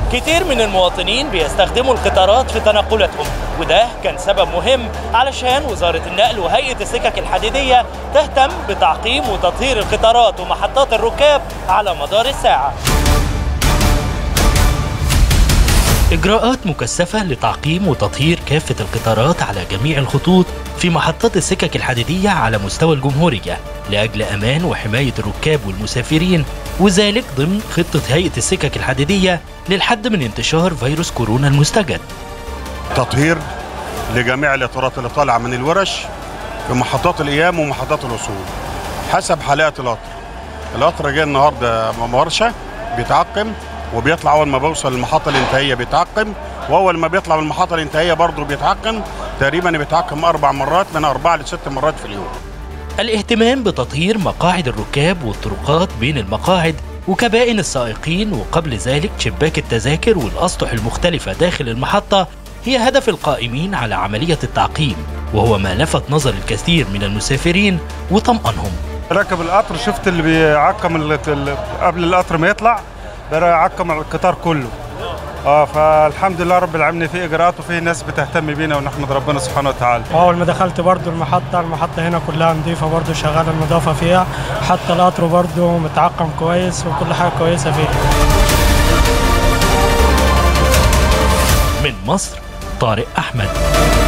كتير من المواطنين بيستخدموا القطارات في تنقلاتهم وده كان سبب مهم علشان وزارة النقل وهيئة السكك الحديدية تهتم بتعقيم وتطهير القطارات ومحطات الركاب على مدار الساعة إجراءات مكثفة لتعقيم وتطهير كافة القطارات على جميع الخطوط في محطات السكك الحديدية على مستوى الجمهورية لأجل أمان وحماية الركاب والمسافرين وذلك ضمن خطة هيئة السكك الحديدية للحد من انتشار فيروس كورونا المستجد تطهير لجميع الاطارات اللي طالعه من الورش في محطات الايام ومحطات الوصول حسب حالات القطر القطر جاي النهارده ورشه بيتعقم وبيطلع اول ما بيوصل المحطه الانتهائيه بيتعقم واول ما بيطلع من المحطه الانتهائيه برضه بيتعقم تقريبا بيتعقم اربع مرات من اربعه لست مرات في اليوم الاهتمام بتطهير مقاعد الركاب والطرقات بين المقاعد وكبائن السائقين وقبل ذلك شباك التذاكر والأسطح المختلفة داخل المحطة هي هدف القائمين على عملية التعقيم وهو ما لفت نظر الكثير من المسافرين وطمأنهم راكب القطر شفت اللي بيعقم ال- ال- قبل القطر ما يطلع بيعقم القطار كله اه فالحمد لله رب العالمين في اجراءات وفي ناس بتهتم بينا ونحمد ربنا سبحانه وتعالى اول ما دخلت برضو المحطة المحطة هنا كلها نظيفة برضو شغالة النظافة فيها حتى القطر برضو متعقم كويس وكل حاجة كويسة فيه من مصر طارق أحمد